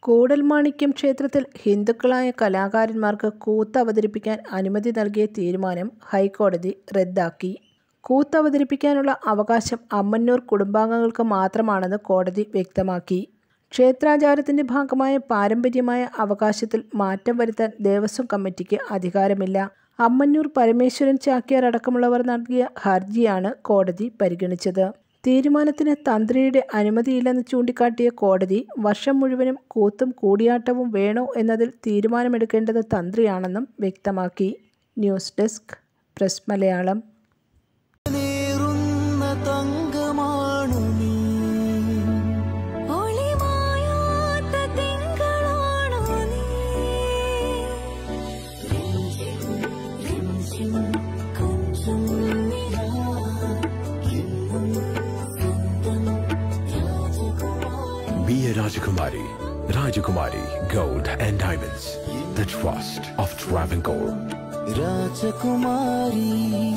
കൂടൽമാണിക്യം ക്ഷേത്രത്തിൽ ഹിന്ദുക്കളായ കലാകാരന്മാർക്ക് കൂത്ത് അവതരിപ്പിക്കാൻ അനുമതി നൽകിയ തീരുമാനം ഹൈക്കോടതി റദ്ദാക്കി കൂത്ത് അവതരിപ്പിക്കാനുള്ള അവകാശം അമ്മന്നൂർ കുടുംബാംഗങ്ങൾക്ക് മാത്രമാണെന്ന് കോടതി വ്യക്തമാക്കി ക്ഷേത്രാചാരത്തിന്റെ ഭാഗമായ പാരമ്പര്യമായ അവകാശത്തിൽ മാറ്റം വരുത്താൻ ദേവസ്വം കമ്മിറ്റിക്ക് അധികാരമില്ല അമ്മന്നൂർ പരമേശ്വരൻ ചാക്യാർ അടക്കമുള്ളവർ നൽകിയ ഹർജിയാണ് കോടതി പരിഗണിച്ചത് തീരുമാനത്തിന് തന്ത്രിയുടെ അനുമതിയില്ലെന്ന് ചൂണ്ടിക്കാട്ടിയ കോടതി വർഷം മുഴുവനും കൂത്തും കൂടിയാട്ടവും വേണോ എന്നതിൽ തീരുമാനമെടുക്കേണ്ടത് തന്ത്രിയാണെന്നും വ്യക്തമാക്കി ന്യൂസ് ഡെസ്ക് പ്രസ് മലയാളം നേറുന്ന തങ്കമാണു നീ ഒളിമായാത്ത തിങ്കളാണോ നീ രഞ്ജിം കൊഞ്ചും നിലാ എന്നും സ്വന്തം രാജകുമാരി Be a Rajakumari. Rajakumari Gold and Diamonds. The trust of Travancore. രാജകുമാരി